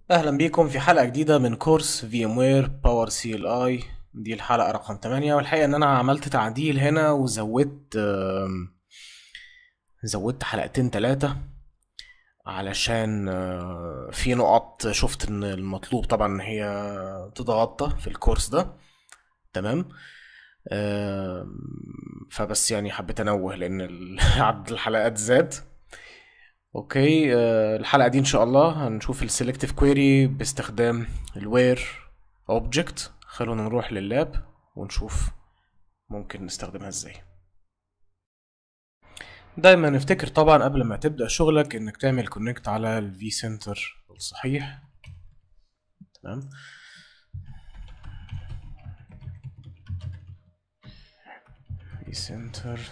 اهلا بيكم في حلقه جديده من كورس في ام وير باور سي ال اي دي الحلقه رقم 8 والحقيقه ان انا عملت تعديل هنا وزودت آم، زودت حلقتين ثلاثه علشان آه، في نقط شفت ان المطلوب طبعا ان هي تتغطى في الكورس ده تمام آم، فبس يعني حبيت انوه لان ال- عدد الحلقات زاد اوكي آه، الحلقة دي ان شاء الله هنشوف السلكتيف كويري باستخدام الوير اوبجكت خلونا نروح لللاب ونشوف ممكن نستخدمها ازاي دايما نفتكر طبعا قبل ما تبدأ شغلك انك تعمل كونكت على الفي سنتر الصحيح تمام في سنتر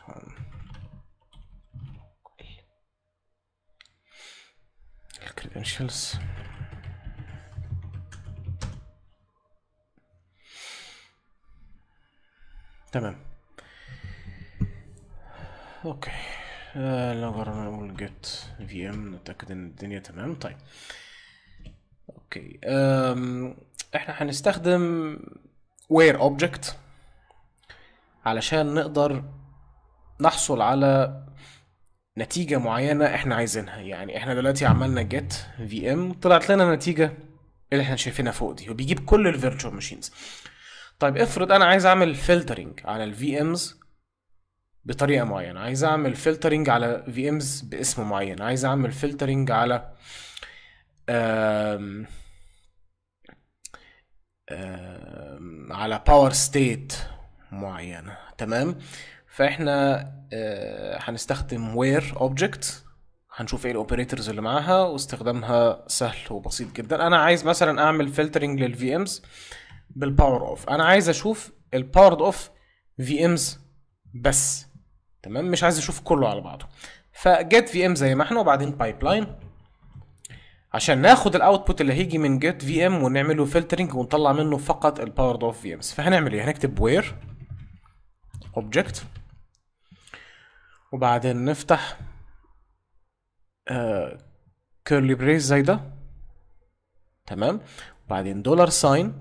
الكريدنشالز تمام اوكي آه لو جربنا نقول جيت في ام نتاكد ان الدنيا تمام طيب اوكي أم احنا هنستخدم وير اوبجكت علشان نقدر نحصل على نتيجة معينة احنا عايزينها يعني احنا دلوقتي عملنا جيت في ام طلعت لنا النتيجة اللي احنا شايفينها فوق دي وبيجيب كل الفيرتشوال ماشينز طيب افرض انا عايز اعمل فلترنج على الفي امز بطريقة معينة عايز اعمل فلترنج على في امز باسم معين عايز اعمل فلترنج على آم آم على باور ستيت معينة تمام فاحنا آه، هنستخدم وير اوبجكت هنشوف ايه الاوبريتورز اللي معاها واستخدامها سهل وبسيط جدا انا عايز مثلا اعمل فلترنج للفي امز بالباور اوف انا عايز اشوف الباور اوف في امز بس تمام مش عايز اشوف كله على بعضه فجيت في ام زي ما احنا وبعدين بايب لاين عشان ناخد الاوتبوت اللي هيجي من جيت في ام ونعمله فلترنج ونطلع منه فقط الباور اوف في امز فهنعمل ايه هنكتب وير اوبجكت وبعدين نفتح كيرلي بريس زي ده تمام وبعدين دولار ساين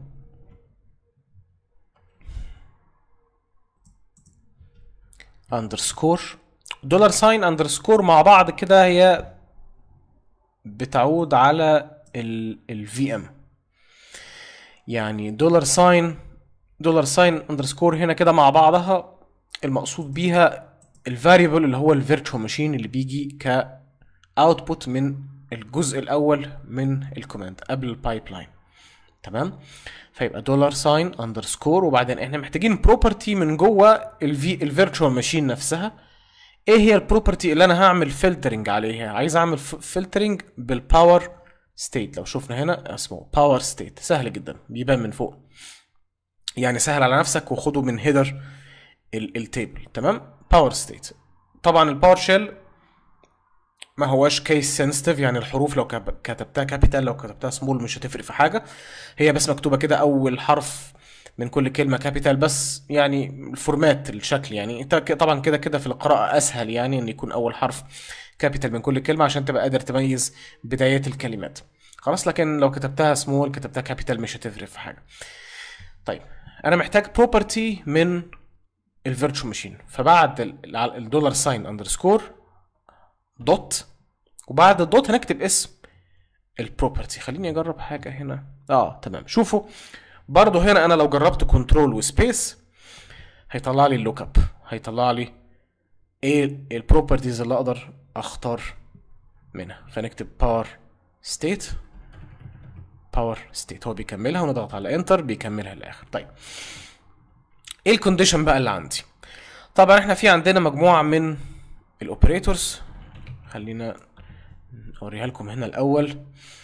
اندرسكور دولار ساين اندرسكور مع بعض كده هي بتعود على الفي ام يعني دولار ساين دولار ساين اندرسكور هنا كده مع بعضها المقصود بيها الفاريبل اللي هو الفيرتشوال ماشين اللي بيجي ك اوتبوت من الجزء الاول من الكوماند قبل البايب لاين تمام فيبقى دولار ساين اندرسكور وبعدين احنا محتاجين بروبرتي من جوه الفي الفيرتشوال ماشين نفسها ايه هي البروبرتي اللي انا هعمل فلترنج عليها عايز اعمل فلترنج بالباور ستيت لو شفنا هنا اسمه باور ستيت سهل جدا بيبان من فوق يعني سهل على نفسك وخده من هيدر التيبل تمام باور ستيت طبعا الباور شيل ما هواش كيس سنسيتيف يعني الحروف لو كب- كتبتها كابيتال لو كتبتها سمول مش هتفرق في حاجه هي بس مكتوبه كده اول حرف من كل كلمه كابيتال بس يعني الفورمات الشكل يعني انت ك- طبعا كده كده في القراءه اسهل يعني ان يكون اول حرف كابيتال من كل كلمه عشان تبقى قادر تميز بدايات الكلمات خلاص لكن لو كتبتها سمول كتبتها كابيتال مش هتفرق في حاجه طيب انا محتاج بروبرتي من الفيرتشوال ماشين فبعد ال- ال- الدولار ساين اندرسكور دوت وبعد الدوت هنكتب اسم البروبرتي خليني اجرب حاجه هنا اه تمام شوفوا برضو هنا انا لو جربت كنترول وسبيس هيطلع لي اللوك اب هيطلع لي ايه البروبرتيز اللي اقدر اختار منها فنكتب باور ستيت باور ستيت هو بيكملها ونضغط على انتر بيكملها للاخر طيب ايه الكونديشن بقى اللي عندي طبعا احنا في عندنا مجموعه من الاوبريتورز خلينا اوريها لكم هنا الاول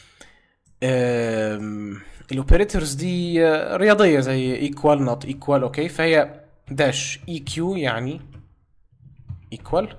الاوبريتورز دي آه، رياضيه زي ايكوال نوت ايكوال اوكي فهي داش اي كيو يعني ايكوال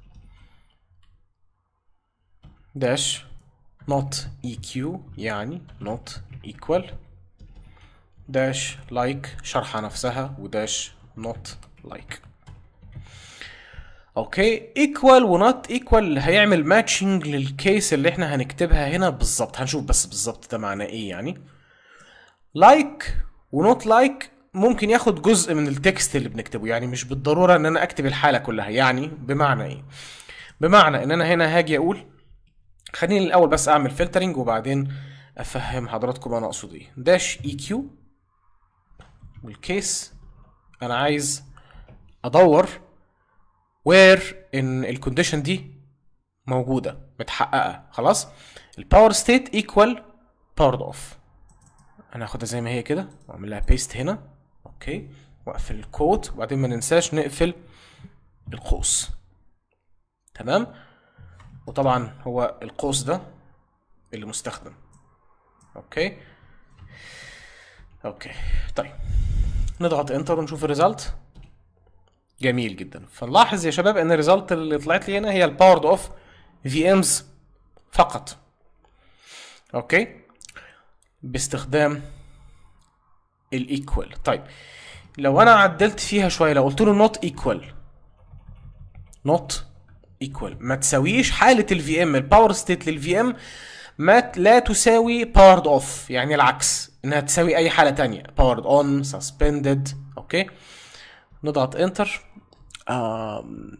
داش نوت اي كيو يعني نوت ايكوال داش لايك شرحة نفسها وداش نوت لايك اوكي ايكوال ونوت ايكوال هيعمل ماتشنج للكيس اللي احنا هنكتبها هنا بالظبط هنشوف بس بالظبط ده معناه ايه يعني لايك ونوت لايك ممكن ياخد جزء من التكست اللي بنكتبه يعني مش بالضروره ان انا اكتب الحاله كلها يعني بمعنى ايه بمعنى ان انا هنا هاجي اقول خليني الاول بس اعمل فلترنج وبعدين افهم حضراتكم انا اقصد ايه داش اي كيو والكيس انا عايز ادور وير ان الكونديشن دي موجوده متحققه خلاص الباور ستيت ايكوال باورد اوف انا هاخدها زي ما هي كده واعمل لها بيست هنا اوكي واقفل الكود وبعدين ما ننساش نقفل القوس تمام وطبعا هو القوس ده اللي مستخدم اوكي اوكي طيب نضغط انتر ونشوف الريزلت جميل جدا فنلاحظ يا شباب ان الريزلت اللي طلعت لي هنا هي الباورد اوف في امز فقط اوكي باستخدام الايكوال طيب لو انا عدلت فيها شويه لو قلت له نوت ايكوال نوت ايكوال ما تساويش حاله الفي ام الباور ستيت للفي ام ما ت- لا تساوي باورد اوف يعني العكس انها تساوي اي حاله تانية باورد اون سسبندد اوكي نضغط انتر آم،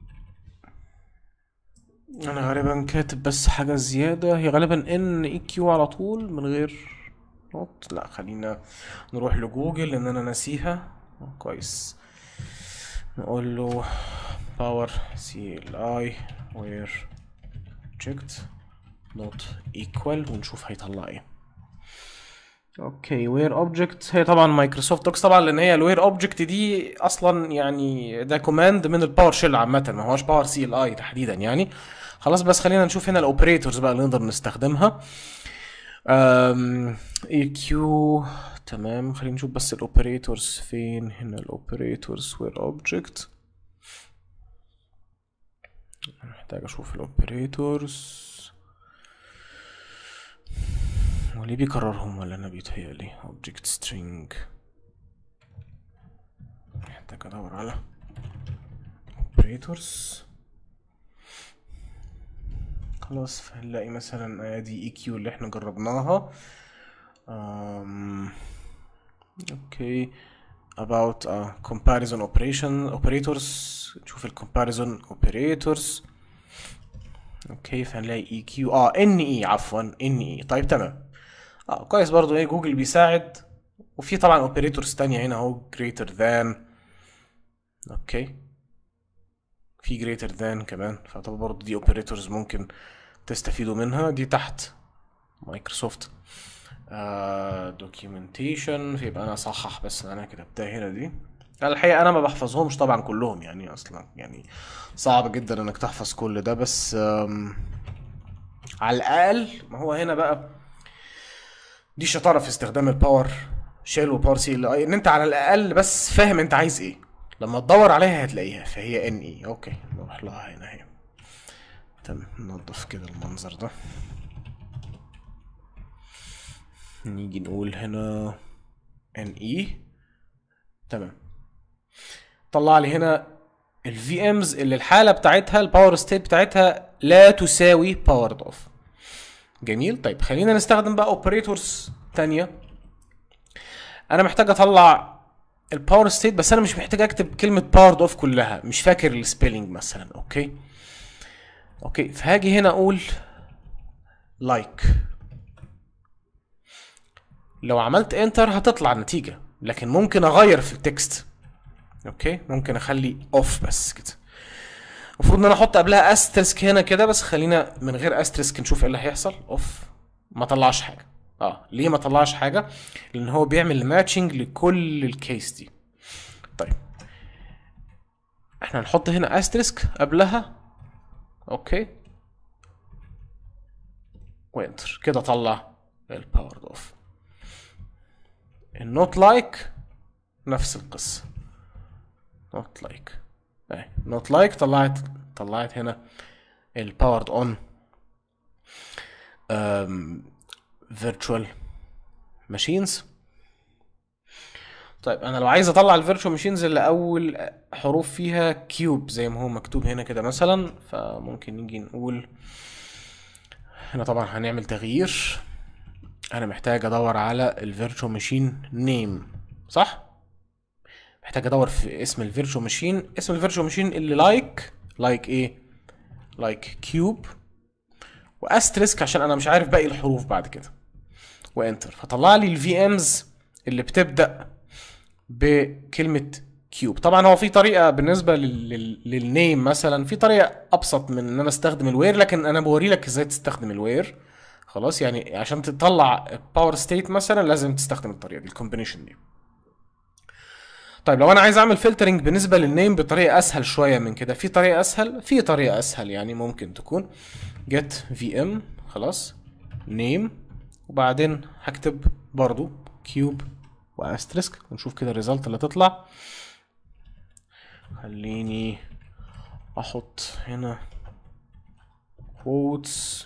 انا غالبا كاتب بس حاجه زياده هي غالبا ان اي كيو على طول من غير نوت لا خلينا نروح لجوجل لان انا ناسيها كويس نقول له power CLI where object not equal ونشوف هيطلع ايه اوكي وير اوبجكت هي طبعا مايكروسوفت دوكس طبعا لان هي الوير اوبجكت دي اصلا يعني ده كوماند من الباور شيل عامه ما هوش باور سي ال اي تحديدا يعني خلاص بس خلينا نشوف هنا الاوبريتورز بقى اللي نقدر نستخدمها اي كيو تمام خلينا نشوف بس الاوبريتورز فين هنا الاوبريتورز وير اوبجكت محتاج اشوف الاوبريتورز هو ليه بيكررهم ولا انا بيتهيألي object string محتاج ادور على operators خلاص فهنلاقي مثلا ادي اي كيو اللي احنا جربناها um, اوكي about uh, comparison operation operators نشوف ال comparison operators اوكي فهنلاقي اي كيو اه ان اي عفوا ان اي طيب تمام اه كويس برضو ايه جوجل بيساعد وفي طبعا اوبريتورز تانية هنا اهو greater than اوكي في greater than كمان فطبعا برضو دي اوبريتورز ممكن تستفيدوا منها دي تحت مايكروسوفت دوكيومنتيشن فيبقى انا اصحح بس انا كتبتها هنا دي الحقيقه انا ما بحفظهمش طبعا كلهم يعني اصلا يعني صعب جدا انك تحفظ كل ده بس آم، على الاقل ما هو هنا بقى دي شطاره في استخدام الباور شيل وباور سي ال اي ان انت على الاقل بس فاهم انت عايز ايه لما تدور عليها هتلاقيها فهي ان اي اوكي نروح لها هنا اهي تمام ننضف كده المنظر ده نيجي نقول هنا ان اي تمام طلع لي هنا الفي امز اللي الحاله بتاعتها الباور ستيت بتاعتها لا تساوي باورد اوف جميل طيب خلينا نستخدم بقى اوبريتورز تانية انا محتاج اطلع الباور ستيت بس انا مش محتاج اكتب كلمه باورد اوف كلها مش فاكر السبيلنج مثلا اوكي اوكي فهاجي هنا اقول لايك like. لو عملت انتر هتطلع النتيجه لكن ممكن اغير في التكست اوكي ممكن اخلي اوف بس كده المفروض ان انا احط قبلها استرسك هنا كده بس خلينا من غير استرسك نشوف ايه اللي هيحصل اوف ما طلعش حاجه اه ليه ما طلعش حاجه لان هو بيعمل ماتشنج لكل الكيس دي طيب احنا هنحط هنا استرسك قبلها اوكي وانتر كده طلع الباور اوف النوت لايك نفس القصه نوت لايك اهي نوت لايك طلعت طلعت هنا الباورد اون فيرتشوال ماشينز طيب انا لو عايز اطلع الفيرتشوال ماشينز اللي اول حروف فيها كيوب زي ما هو مكتوب هنا كده مثلا فممكن نيجي نقول هنا طبعا هنعمل تغيير انا محتاج ادور على الفيرتشوال ماشين نيم صح محتاج ادور في اسم الفيرتشوال ماشين اسم الفيرتشوال ماشين اللي لايك لايك ايه لايك كيوب واستريسك عشان انا مش عارف باقي الحروف بعد كده وانتر فطلع لي الفي امز اللي بتبدا بكلمه كيوب طبعا هو في طريقه بالنسبه لل- لل- للنيم مثلا في طريقه ابسط من ان انا استخدم الوير لكن انا بوري لك ازاي تستخدم الوير خلاص يعني عشان تطلع باور ستيت مثلا لازم تستخدم الطريقه دي الكومبينيشن دي طيب لو انا عايز اعمل فلترنج بالنسبه للنيم بطريقه اسهل شويه من كده في طريقه اسهل في طريقه اسهل يعني ممكن تكون get vm خلاص name وبعدين هكتب برضو كيوب واستريسك ونشوف كده الريزلت اللي تطلع خليني احط هنا quotes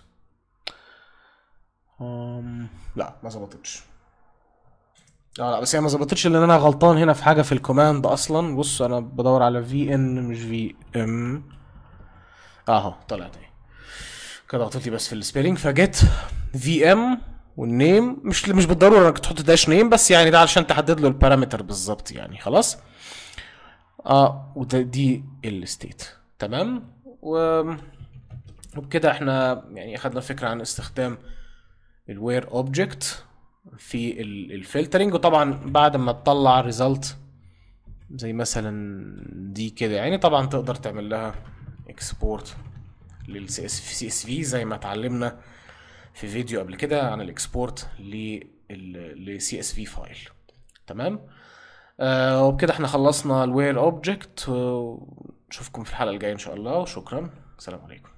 um, لا ما ظبطتش لا لا بس هي ما ظبطتش لان انا غلطان هنا في حاجه في الكوماند اصلا بص انا بدور على في ان مش في ام اهو طلعت اهي كده غلطت لي بس في السبيلنج فجيت في ام والنيم مش مش بالضروره انك تحط داش نيم بس يعني ده علشان تحدد له البارامتر بالظبط يعني خلاص اه وده دي الستيت تمام و وبكده احنا يعني اخدنا فكره عن استخدام الوير اوبجكت في الفلترنج وطبعا بعد ما تطلع ريزلت زي مثلا دي كده يعني طبعا تقدر تعمل لها اكسبورت للسي اس سي اس في زي ما اتعلمنا في فيديو قبل كده عن الاكسبورت للسي اس في فايل تمام آه وبكده احنا خلصنا الوير اوبجكت ونشوفكم في الحلقه الجايه ان شاء الله وشكرا السلام عليكم